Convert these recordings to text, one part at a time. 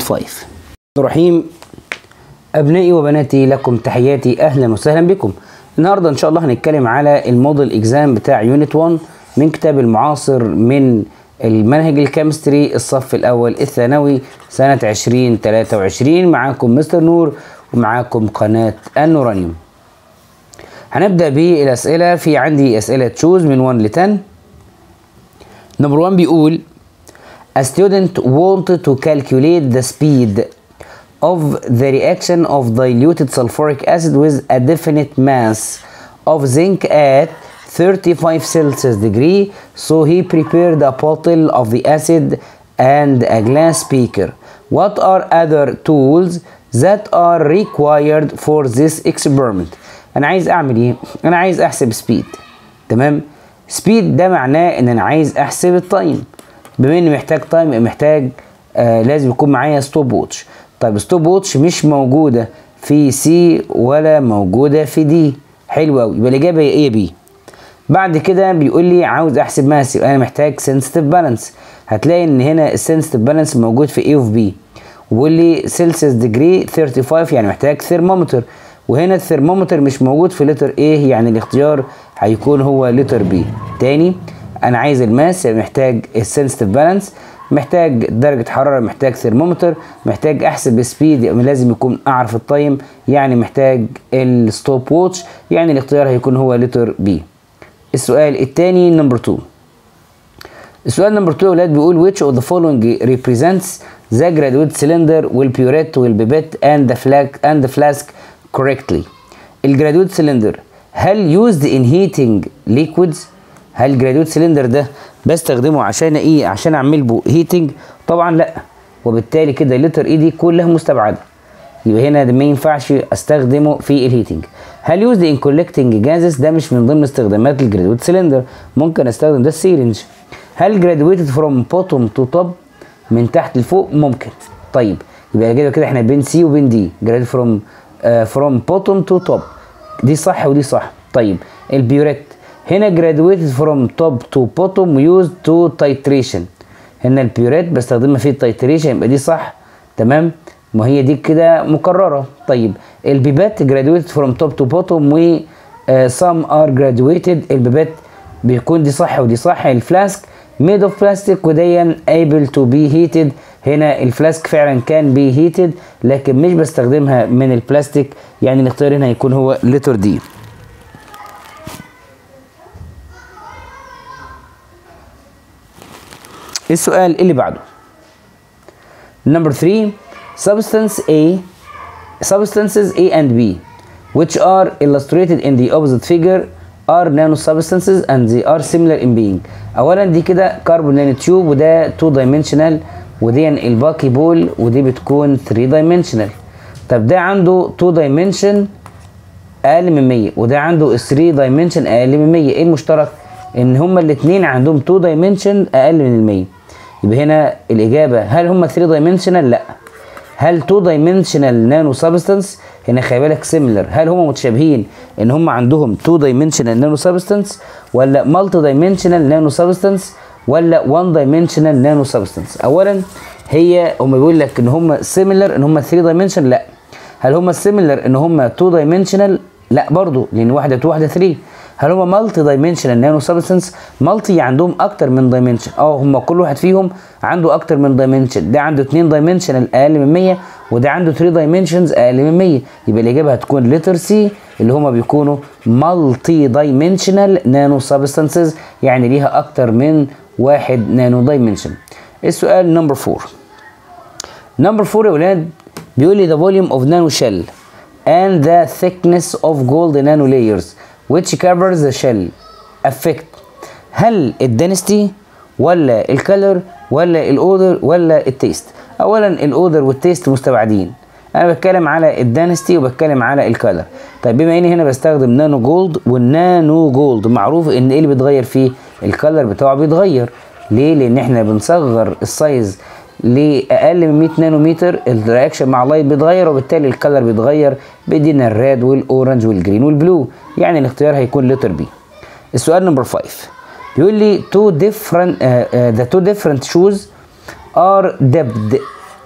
5 الرحيم أبنائي وبناتي لكم تحياتي أهلا وسهلا بكم النهاردة إن شاء الله هنتكلم على الموديل إكزام بتاع يونت 1 من كتاب المعاصر من المنهج الكيمستري الصف الأول الثانوي سنة 2023 معاكم مستر نور ومعاكم قناة النورانيوم هنبدأ بالأسئلة في عندي أسئلة تشوز من 1 ل 10 نمبر 1 بيقول A student wanted to calculate the speed of the reaction of diluted sulfuric acid with a definite mass of zinc at 35 Celsius degree so he prepared a bottle of the acid and a glass beaker. What are other tools that are required for this experiment? أنا عايز أعمل إيه؟ أنا عايز أحسب سبيد تمام؟ سبيد ده معناه إن أنا عايز أحسب التايم بما إني محتاج تايم محتاج آه لازم يكون معايا ستوب ووتش طيب ستوب ووتش مش موجودة في سي ولا موجودة في دي حلو أوي يبقى الإجابة هي إيه بي بعد كده بيقول لي عاوز احسب ماس يبقى انا محتاج سنسيتيف بالانس هتلاقي ان هنا السنسيتيف بالانس موجود في A وفي B وبيقول لي سيلسيوس ديجري 35 يعني محتاج ثرمومتر وهنا الثرمومتر مش موجود في لتر A يعني الاختيار هيكون هو لتر B تاني انا عايز الماس يعني محتاج السنسيتيف بالانس محتاج درجة حرارة محتاج ثرمومتر محتاج احسب سبيد يعني لازم يكون اعرف التايم يعني محتاج الستوب ووتش يعني الاختيار هيكون هو لتر B السؤال الثاني نمبر 2 السؤال نمبر 2 يا ولاد بيقول which of the following represents the graduate cylinder والبيوريت والبيبت and the flask and the flask correctly الجرادويت سلندر هل used in heating liquids هل الجرادويت سلندر ده بستخدمه عشان ايه عشان اعمل به هيتنج طبعا لا وبالتالي كده لتر اي دي كلها مستبعده يبقى هنا ده ما ينفعش استخدمه في الهيتنج هل يوزد ان كولكتنج جازز ده مش من ضمن استخدامات الجرادويت سلندر ممكن استخدم ده السيرنج هل جرادويتد فروم بوتوم تو توب من تحت لفوق ممكن طيب يبقى كده كده احنا بين سي وبين دي جرادويت فروم فروم بوتوم تو توب دي صح ودي صح طيب البيوريت هنا جرادويتد فروم توب تو بوتوم يوزد تو تايتريشن هنا البيوريت بستخدمها في التايتريشن يبقى دي صح تمام ما هي دي كده مكرره طيب البيبات graduated from top to bottom و uh, some are graduated البيبات بيكون دي صح ودي صح الفلاسك made of plastic وديا able to be heated هنا الفلاسك فعلا كان be heated لكن مش بستخدمها من البلاستيك يعني الاختيار هنا هيكون هو لتر دي السؤال اللي بعده number 3 substance A substances A and B which are illustrated in the opposite figure are nanosubstances and they are similar in being اولا دي كده كربون نانو تيوب وده 2 dimensional ودي الباكي بول ودي بتكون 3 dimensional طب ده عنده 2 dimension اقل من 100 وده عنده 3 dimension اقل من 100 ايه المشترك ان هما الاثنين عندهم 2 dimension اقل من ال 100 يبقى هنا الاجابه هل هما 3 dimensional لا هل 2 dimensional نانو سبستانس هنا خلي بالك سيميلر هل هم متشابهين ان هم عندهم 2 dimensional نانو سبستانس ولا مالتي dimensional نانو سبستانس ولا 1 dimensional نانو سبستانس اولا هي هم بيقول لك ان هم سيميلر ان هم 3 dimensional لا هل هم سيميلر ان هم 2 dimensional لا برضو لان واحده 2 واحده 3 هل هم مالتي دايمنشنال نانو سبستانس مالتي عندهم اكتر من دايمنشن اه هم كل واحد فيهم عنده اكتر من دايمنشن ده عنده 2 دايمنشنال اقل من 100 وده عنده 3 دايمنشنز اقل من 100 يبقى الاجابه هتكون لتر سي اللي هم بيكونوا مالتي دايمنشنال نانو سبستانسز يعني ليها اكتر من واحد نانو دايمنشن السؤال نمبر 4 نمبر 4 يا ولاد بيقول لي the volume of nano shell and the thickness of gold nano layers which covers the shell affect هل الدنستي ولا الكالر ولا الاودر ولا التيست اولا الاودر والتيست مستبعدين انا بتكلم على الدانستي وبتكلم على الكالر طيب بما اني هنا بستخدم نانو جولد والنانو جولد معروف ان ايه اللي بيتغير فيه الكالر بتاعه بيتغير ليه لان احنا بنصغر السايز لاقل من 100 نانومتر الرياكشن مع اللايت بيتغير وبالتالي الكالر بيتغير بيدينا الريد والاورنج والجرين والبلو يعني الاختيار هيكون لتر بي السؤال نمبر 5 بيقول لي two different uh, uh, the two different shoes are dipped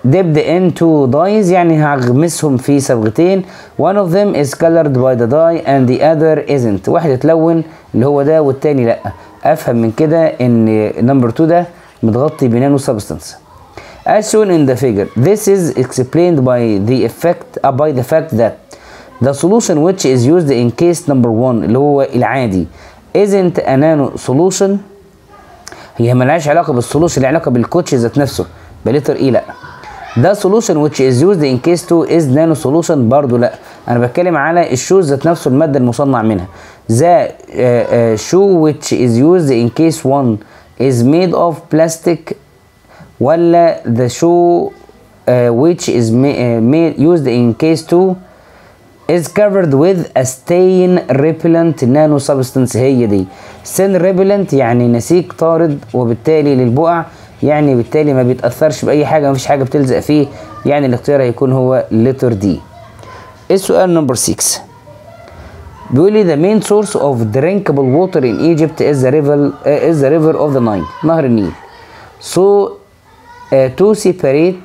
dipped into dyes يعني هغمسهم في صبغتين one of them is colored by the dye and the other isn't واحد اتلون اللي هو ده والتاني لا افهم من كده ان نمبر 2 ده متغطي بنانو سبستانس as shown in the figure this is explained by the effect uh, by the fact that the solution which is used in case number 1 اللي هو العادي isn't a nano solution هي ملهاش علاقه بالسولوشن لها علاقه بالكوتش ذات نفسه بلتر اي لا ده solution which is used in case 2 is nano solution برضو لا انا بتكلم على الشوز ذات نفسه الماده المصنع منها the uh, uh, shoe which is used in case 1 is made of plastic ولا the shoe uh, which is ma uh, made used in case 2 is covered with a stain repellent nano substance هي دي stain repellent يعني نسيج طارد وبالتالي للبقع يعني بالتالي ما بيتأثرش بأي حاجة مفيش حاجة بتلزق فيه يعني الاختيار هيكون هو letter D السؤال نمبر 6 بيقول لي the main source of drinkable water in Egypt is the river uh, is the river of the Nile نهر النيل so uh, to separate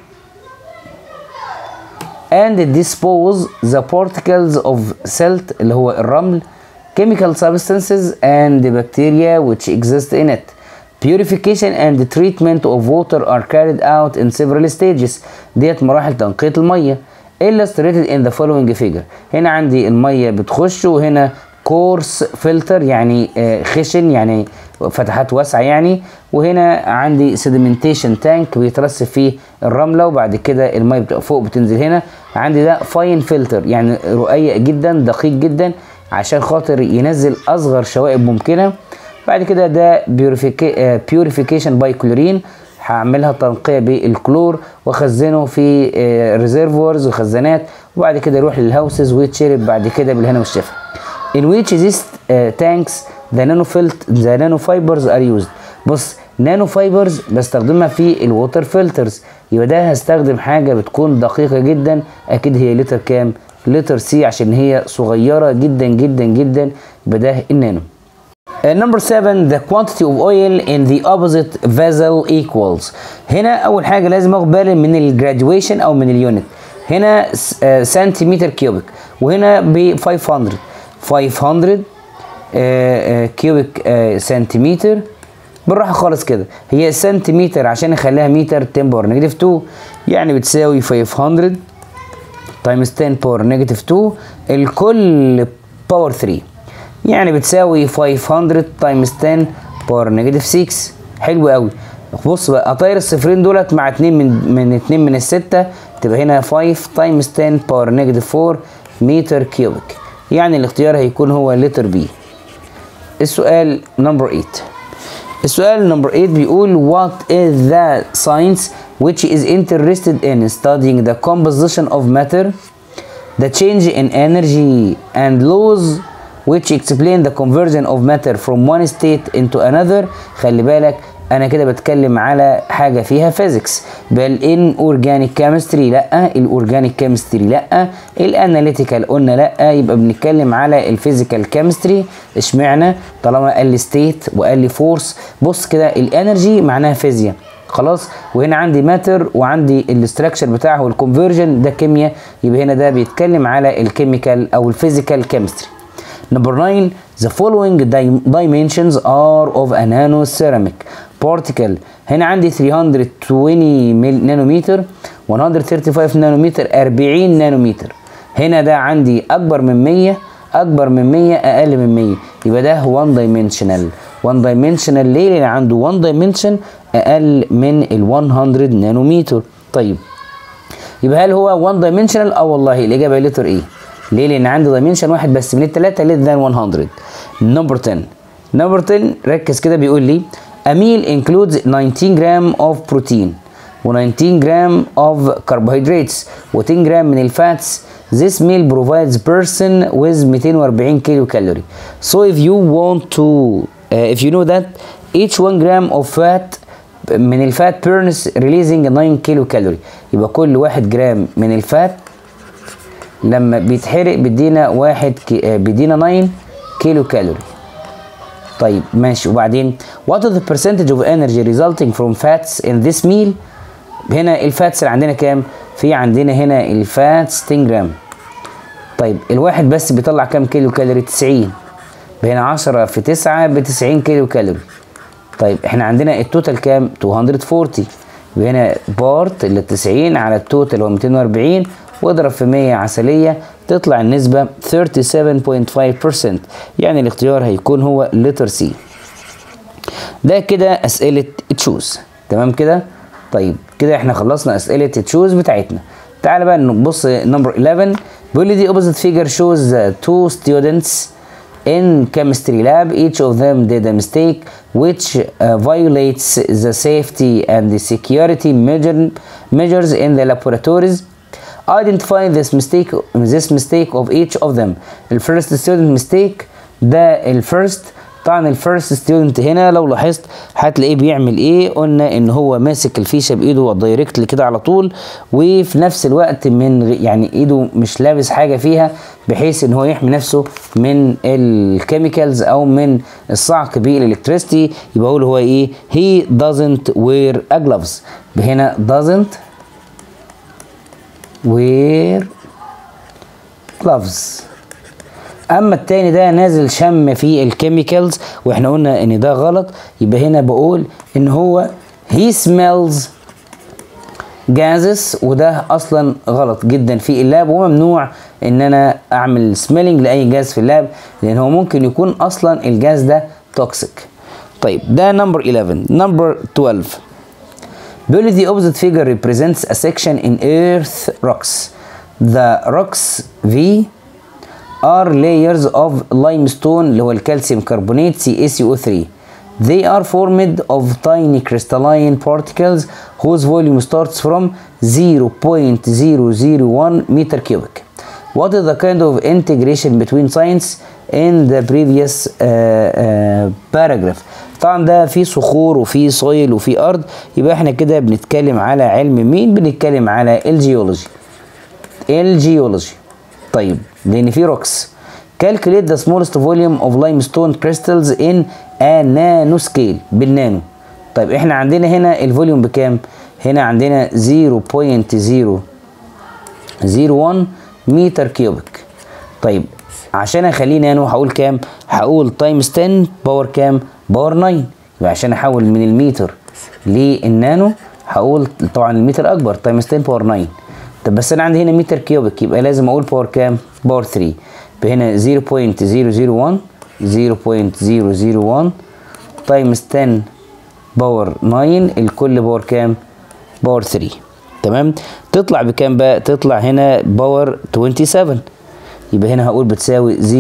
and dispose the particles of silt اللي هو الرمل chemical substances and bacteria which exist in it purification and treatment of water are carried out in several stages ديت مراحل تنقية المية illustrated in the following figure هنا عندي المية بتخش وهنا كورس فلتر يعني خشن يعني فتحات واسعة يعني وهنا عندي سيدمنتيشن تانك بيترسب فيه الرملة وبعد كده المية بتبقى فوق بتنزل هنا عندي ده فاين فلتر يعني رقيق جدا دقيق جدا عشان خاطر ينزل اصغر شوائب ممكنة بعد كده ده بيوريفيكيشن باي كلورين هعملها تنقية بالكلور واخزنه في ريزرفورز وخزانات وبعد كده يروح للهاوسز ويتشرب بعد كده بالهنا والشفا in which these uh, tanks the nanofilter the nanofibers are used بص نانو فايبرز بستخدمها في الووتر فلترز يبقى ده هستخدم حاجه بتكون دقيقه جدا اكيد هي لتر كام لتر سي عشان هي صغيره جدا جدا جدا يبقى ده النانو نمبر 7 the quantity of oil in the opposite vessel equals هنا اول حاجه لازم اخد بالي من الجراديويشن او من اليونت هنا سنتيمتر كيوبيك وهنا ب 500 500 كيوبيك سنتيمتر بالراحه خالص كده هي سنتيمتر عشان نخليها متر 10 باور نيجاتيف 2 يعني بتساوي 500 تايمز 10 باور نيجاتيف 2 الكل باور 3 يعني بتساوي 500 تايمز 10 باور نيجاتيف 6 حلو قوي بص بقى اطير الصفرين دولت مع 2 من من 2 من الستة تبقى هنا 5 تايمز 10 باور نيجاتيف 4 متر كيوبيك يعني الاختيار هيكون هو لتر بي السؤال نمبر 8 السؤال نمبر 8 بيقول what is the science which is interested in studying the composition of matter the change in energy and laws which explain the conversion of matter from one state into another خلي بالك انا كده بتكلم على حاجه فيها فيزيكس بل ان اورجانيك كيمستري لا الاورجانيك كيمستري لا الاناليتيكال قلنا لا يبقى بنتكلم على الفيزيكال كيمستري اشمعنى طالما قال لي ستيت وقال لي فورس بص كده الانرجي معناها فيزياء خلاص وهنا عندي ماتر وعندي الاستراكشر بتاعه والكونفرجن ده كيمياء يبقى هنا ده بيتكلم على الكيميكال او الفيزيكال كيمستري Number 9 the following dimensions are of a nanoceramic particle هنا عندي 320 نانومتر 135 نانومتر 40 نانومتر هنا ده عندي اكبر من 100 اكبر من 100 اقل من 100 يبقى ده 1 dimensional 1 dimensional ليه لان عنده 1 dimension اقل من ال 100 نانومتر طيب يبقى هل هو 1 dimensional اه والله الاجابه لتر ايه ليه لان عندي دايمنشن واحد بس من الثلاثه less than 100 نمبر 10 نمبر 10 ركز كده بيقول لي a meal includes 19 جرام of protein و19 جرام of carbohydrates و10 جرام من الفاتس This meal provides person with 240 كيلو كالوري. So if you want to uh, if you know that each 1 gram of fat من الفات burns releasing 9 كيلو كالوري يبقى كل 1 جرام من الفات لما بيتحرق بيدينا واحد كي... بيدينا 9 كيلو كالوري طيب ماشي وبعدين what is the percentage of energy resulting from fats in this meal هنا الفاتس اللي عندنا كام في عندنا هنا الفاتس 10 جرام طيب الواحد بس بيطلع كام كيلو كالوري 90 هنا 10 في 9 ب 90 كيلو كالوري طيب احنا عندنا التوتال كام 240 يبقى هنا بارت اللي 90 على التوتال هو 240 واضرب في 100 عسلية تطلع النسبة 37.5% يعني الاختيار هيكون هو لتر سي ده كده أسئلة تشوز تمام كده طيب كده احنا خلصنا أسئلة تشوز بتاعتنا تعال بقى نبص نمبر 11 بيقول لي دي opposite figure shows two students in chemistry lab each of them did a mistake which uh, violates the safety and the security measure, measures in the laboratories identify this mistake this mistake of each of them the first student mistake ده الفيرست طبعا الفيرست ستودنت هنا لو لاحظت هتلاقيه بيعمل ايه قلنا ان هو ماسك الفيشه بايده دايركتلي كده على طول وفي نفس الوقت من يعني ايده مش لابس حاجه فيها بحيث ان هو يحمي نفسه من الكيميكالز او من الصعق بالالكتريستي يبقى هو هو ايه he doesn't wear a gloves هنا doesn't wear gloves اما التاني ده نازل شم في الكيميكالز واحنا قلنا ان ده غلط يبقى هنا بقول ان هو he smells gases وده اصلا غلط جدا في اللاب وممنوع ان انا اعمل سميلنج لاي جاز في اللاب لان هو ممكن يكون اصلا الجاز ده توكسيك طيب ده نمبر 11 نمبر 12 بيقول لي the opposite figure represents a section in earth rocks the rocks V are layers of limestone اللي هو الكالسيوم كربونات CaCO3 They are formed of tiny crystalline particles whose volume starts from 0.001 meter cubic. What is the kind of integration between science in the previous uh, uh, paragraph? طبعا ده في صخور وفي سويل وفي ارض يبقى احنا كده بنتكلم على علم مين؟ بنتكلم على الجيولوجي. الجيولوجي. طيب لان في روكس calculate the smallest volume of limestone crystals in a nanoscale بالنانو طيب احنا عندنا هنا الفوليوم بكام هنا عندنا 0.001 متر كيوبيك طيب عشان اخليه نانو هقول كام هقول تايمز 10 باور كام باور 9 يبقى عشان احول من المتر للنانو هقول طبعا المتر اكبر تايمز 10 باور 9 طب بس انا عندي هنا متر كيوبيك يبقى لازم اقول باور كام باور 3 يبقى هنا 0.001 0.001 تايمز 10 باور 9 الكل باور كام باور 3 تمام تطلع بكام بقى تطلع هنا باور 27 يبقى هنا هقول بتساوي 0.001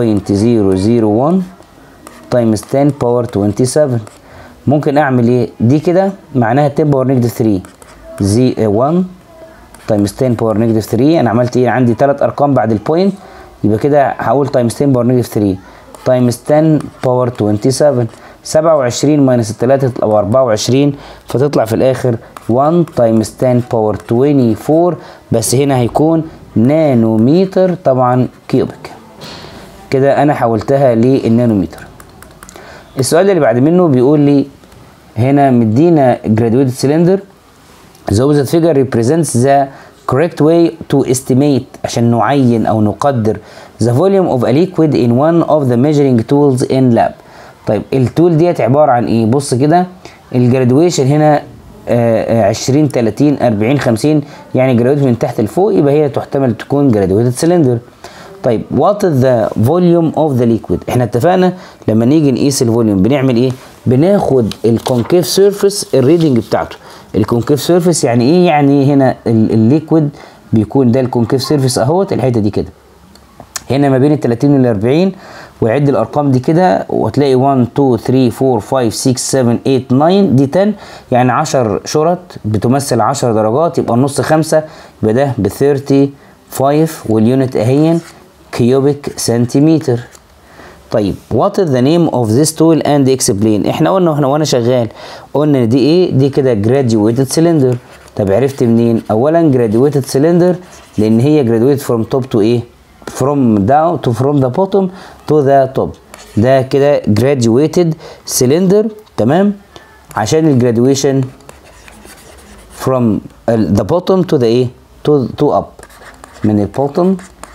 تايمز 10 باور 27 ممكن اعمل ايه دي كده معناها 10 باور نيجاتيف 3 زي 1 تايمز 10 باور نيجاتيف 3 انا عملت ايه عندي ثلاث ارقام بعد البوينت يبقى كده هقول تايمز 10 باور نيجاتيف 3 تايمز 10 باور 27 27 ماينس 3 تبقى 24 فتطلع في الاخر 1 تايمز 10 باور 24 بس هنا هيكون نانومتر طبعا كيوبيك كده انا حولتها للنانومتر السؤال اللي بعد منه بيقول لي هنا مدينا graduated cylinder the opposite figure represents the correct way to estimate عشان نعين او نقدر the volume of a liquid in one of the measuring tools in lab طيب التول ديت عباره عن ايه بص كده الجرادويشن هنا آه 20 30 40 50 يعني جرادويت من تحت لفوق يبقى هي تحتمل تكون جرادويتد سلندر طيب وات ذا فوليوم اوف ذا ليكويد احنا اتفقنا لما نيجي نقيس الفوليوم بنعمل ايه بناخد الكونكيف سيرفيس الريدنج بتاعته الكونكيف سيرفيس يعني ايه يعني هنا الليكويد بيكون ده الكونكيف سيرفيس اهوت الحته دي كده هنا ما بين ال 30 وال 40 وعد الارقام دي كده وهتلاقي 1 2 3 4 5 6 7 8 9 دي 10 يعني 10 شرط بتمثل 10 درجات يبقى النص 5 يبقى ده ب 35 واليونت اهين كيوبيك سنتيمتر طيب وات ذا نيم اوف ذيس تول اند اكسبلين احنا قلنا واحنا وانا شغال قلنا دي ايه دي كده جراديويتد سيلندر طب عرفت منين اولا جراديويتد سيلندر لان هي جراديويتد فروم توب تو ايه from down to from the bottom to the top ده كده graduated cylinder تمام عشان الجراديويشن from the bottom to the ايه to, to up من البوتوم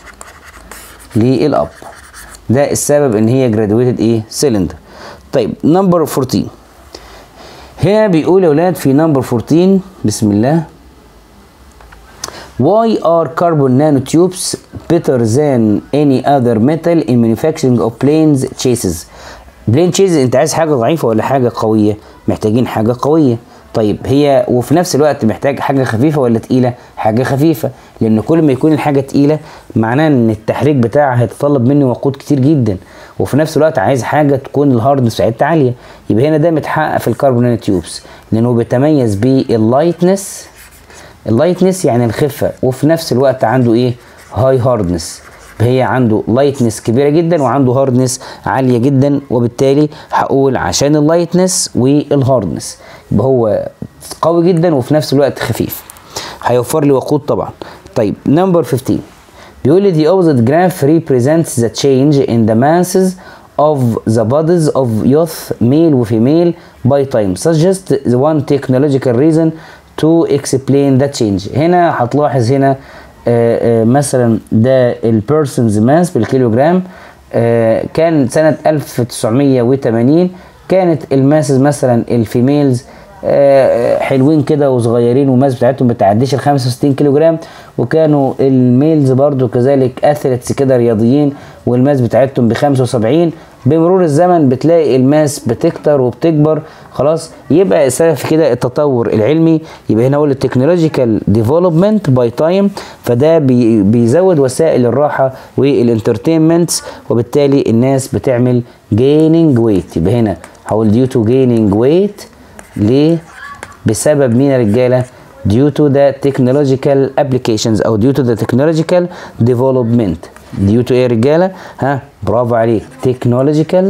للاب ده السبب ان هي graduated ايه cylinder طيب نمبر 14 هنا بيقول يا ولاد في نمبر 14 بسم الله Why are carbon nanotubes better than any other metal in manufacturing of planes chases? بلين تشيز انت عايز حاجه ضعيفه ولا حاجه قويه؟ محتاجين حاجه قويه. طيب هي وفي نفس الوقت محتاج حاجه خفيفه ولا تقيله؟ حاجه خفيفه لان كل ما يكون الحاجه تقيله معناه ان التحريك بتاعها هيتطلب مني وقود كتير جدا وفي نفس الوقت عايز حاجه تكون الهاردنس بتاعتها عاليه يبقى هنا ده متحقق في الكربون نانوتيوبس لانه بيتميز باللايتنس اللايتنس يعني الخفه وفي نفس الوقت عنده ايه هاي هاردنس هي عنده لايتنس كبيره جدا وعنده هاردنس عاليه جدا وبالتالي هقول عشان اللايتنس والهاردنس يبقى هو قوي جدا وفي نفس الوقت خفيف هيوفر لي وقود طبعا طيب نمبر 15 بيقول لي the opposite graph represents the change in the masses of the bodies of youth male وفيميل by time suggest one technological reason to explain that change هنا هتلاحظ هنا آآ آآ مثلا ده البيرسونز ماس بالكيلوجرام كان سنة 1980 كانت الماسز مثلا الفيميلز حلوين كده وصغيرين والماس بتاعتهم بتعديش ال 65 كيلو جرام وكانوا الميلز برضو كذلك اثلتس كده رياضيين والماس بتاعتهم ب 75 بمرور الزمن بتلاقي الماس بتكتر وبتكبر خلاص يبقى السبب في كده التطور العلمي يبقى هنا اقول التكنولوجيكال ديفلوبمنت باي تايم فده بي بيزود وسائل الراحه والانترتينمنت وبالتالي الناس بتعمل جيننج ويت يبقى هنا هقول ديو تو جيننج ويت ليه بسبب مين يا رجاله due to the technological applications او due to the technological development due to ايه يا رجاله ها برافو عليك technological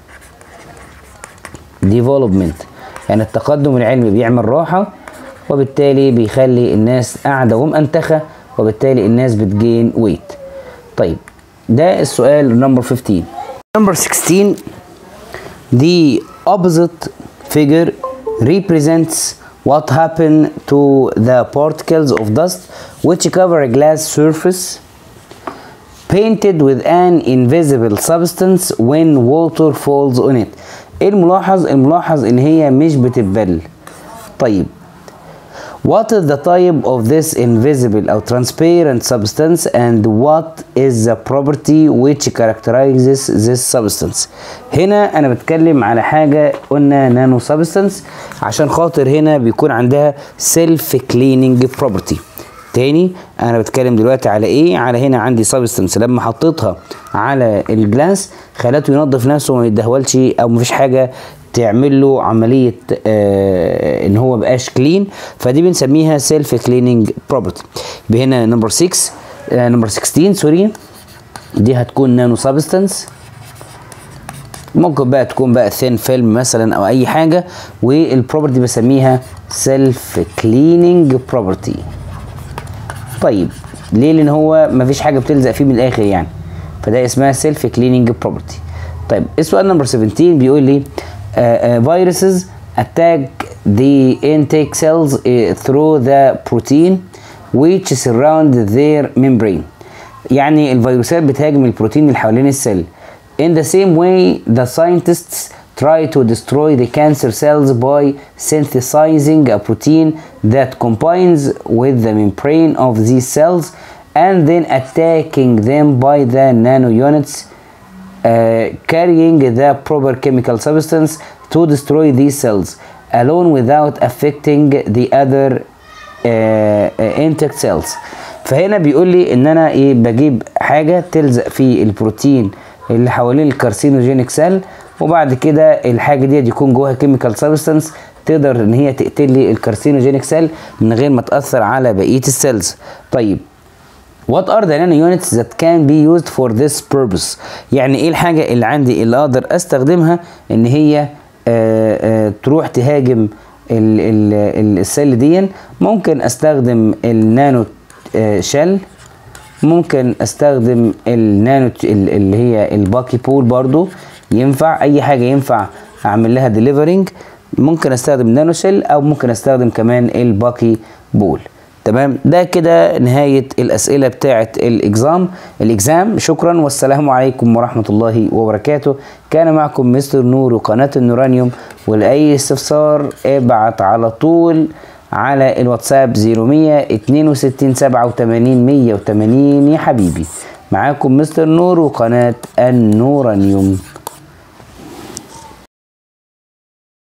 development يعني التقدم العلمي بيعمل راحه وبالتالي بيخلي الناس قاعده ومأنتخه وبالتالي الناس بتجين ويت طيب ده السؤال نمبر 15 نمبر 16 the opposite figure represents what happened to the particles of dust which cover a glass surface painted with an invisible substance when water falls on it ايه الملاحظ الملاحظ ان هي مش بتتبل طيب What is the type of this invisible or transparent substance and what is the property which characterizes this substance هنا انا بتكلم على حاجة قلنا نانو substance عشان خاطر هنا بيكون عندها self cleaning property تاني انا بتكلم دلوقتي على ايه على هنا عندي سبستنس لما حطيتها على الجلاس خلته ينظف نفسه وما يتدهولش او مفيش حاجه تعمل له عمليه آه ان هو مبقاش كلين فدي بنسميها سيلف كليننج بروبرتي هنا نمبر 6 نمبر 16 سوري دي هتكون نانو سبستنس ممكن بقى تكون بقى ثين فيلم مثلا او اي حاجه والبروبرتي بسميها سيلف كليننج بروبرتي طيب ليه لان هو مفيش حاجه بتلزق فيه من الاخر يعني فده اسمها سيلف كليننج بروبرتي طيب السؤال نمبر 17 بيقول لي فيروسز attack the intake cells uh, through the protein which surround their membrane يعني الفيروسات بتهاجم البروتين اللي حوالين السيل in the same way the scientists try to destroy the cancer cells by synthesizing a protein that combines with the membrane of these cells and then attacking them by the nanounits uh, carrying the proper chemical substance to destroy these cells alone without affecting the other uh, uh, intact cells فهنا بيقول لي ان انا ايه بجيب حاجه تلزق في البروتين اللي حوالين الكارسينوجينيك سيل وبعد كده الحاجه دي يكون جواها كيميكال سبستانس تقدر ان هي تقتل لي الكارسينوجينيك سيل من غير ما تاثر على بقيه السيلز طيب What are the nano units that can be used for this purpose؟ يعني ايه الحاجة اللي عندي اللي اقدر استخدمها ان هي آآ آآ تروح تهاجم ال ال السيل دي ممكن استخدم النانو شell ممكن استخدم النانو اللي هي الباكي بول برضو ينفع اي حاجة ينفع اعمل لها ديليفرنج ممكن استخدم نانو سيل او ممكن استخدم كمان الباكي بول تمام ده كده نهاية الأسئلة بتاعة الإكزام الإكزام شكرا والسلام عليكم ورحمة الله وبركاته كان معكم مستر نور وقناة النورانيوم ولأي استفسار ابعت على طول على الواتساب 0100 62 87 180 يا حبيبي معاكم مستر نور وقناة النورانيوم